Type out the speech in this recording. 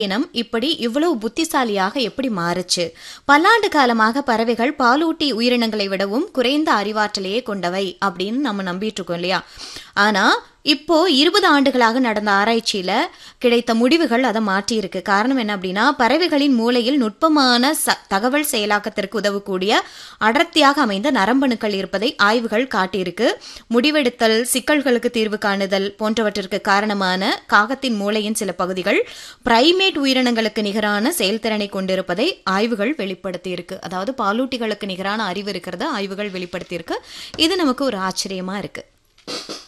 இனம் இப்படி இவ்வளவு புத்திசாலியாக எப்படி மாறுச்சு பல்லாண்டு காலமாக பறவைகள் பாலூட்டி உயிரினங்களை விடவும் குறைந்த அறிவாற்றலையே கொண்டவை அப்படின்னு நம்ம நம்பிட்டு இருக்கோம் இல்லையா ஆனா இப்போ இருபது ஆண்டுகளாக நடந்த ஆராய்ச்சியில கிடைத்த முடிவுகள் அதை மாற்றியிருக்கு காரணம் என்ன அப்படின்னா பறவைகளின் மூளையில் நுட்பமான ச- தகவல் செயலாக்கத்திற்கு உதவக்கூடிய அடர்த்தியாக அமைந்த நரம்பணுக்கள் இருப்பதை ஆய்வுகள் காட்டியிருக்கு முடிவெடுத்தல் சிக்கல்களுக்கு தீர்வு காணுதல் போன்றவற்றிற்கு காரணமான காகத்தின் மூளையின் சில பகுதிகள் பிரைமேட் உயிரினங்களுக்கு நிகரான செயல்திறனை கொண்டிருப்பதை ஆய்வுகள் வெளிப்படுத்தியிருக்கு அதாவது பாலூட்டிகளுக்கு நிகரான அறிவு இருக்கிறத ஆய்வுகள் வெளிப்படுத்தியிருக்கு இது நமக்கு ஒரு ஆச்சரியமா இருக்கு